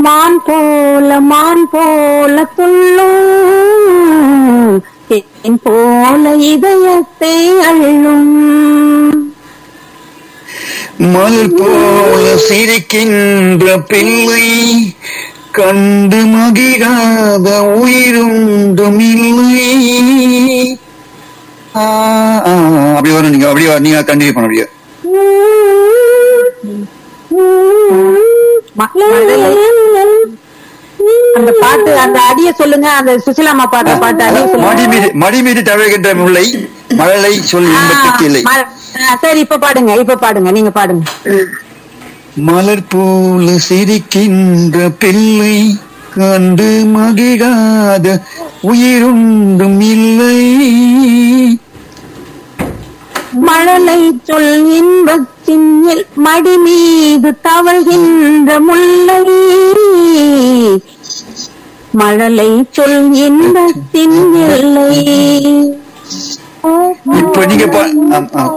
மான் போல மான் போல துள்ளும் தேன் போல இதயத்தை அள்ளும் மலர் போல சிரிக்கின்ற பிள்ளை கண்டு மகிழாத உயிருண்டும் இல்லை ஆ, ஆ, அப்படி வரும் நீங்க அப்படியே வரும். நீங்க கண்டினியூ பண்ண அப்படியே அந்த பாட்டு அந்த அடிய சொல்லுங்க அந்த சுசிலாமா பாடுற பாட்டு அடிய மடி சொல்லுங்க மீது மடி மீது தவழ்கின்ற முல்லை மழலை சொல் இன்பத்துக்கு இல்லை ஆ, ம- ஆ, சரி இப்ப பாடுங்க இப்ப பாடுங்க நீங்க பாடுங்க மலர் போல சிரிக்கின்ற பிள்ளை கண்டு மகிழாத உயிருண்டும் இல்லை மழலை சொல் இன்பத்தின் எல்- மடி மீது தவழ்கின்ற முல்லை மழலை சொல் இன்பத்தின் எல்லை இப்ப நீங்க பா- ஆம், ஆம்.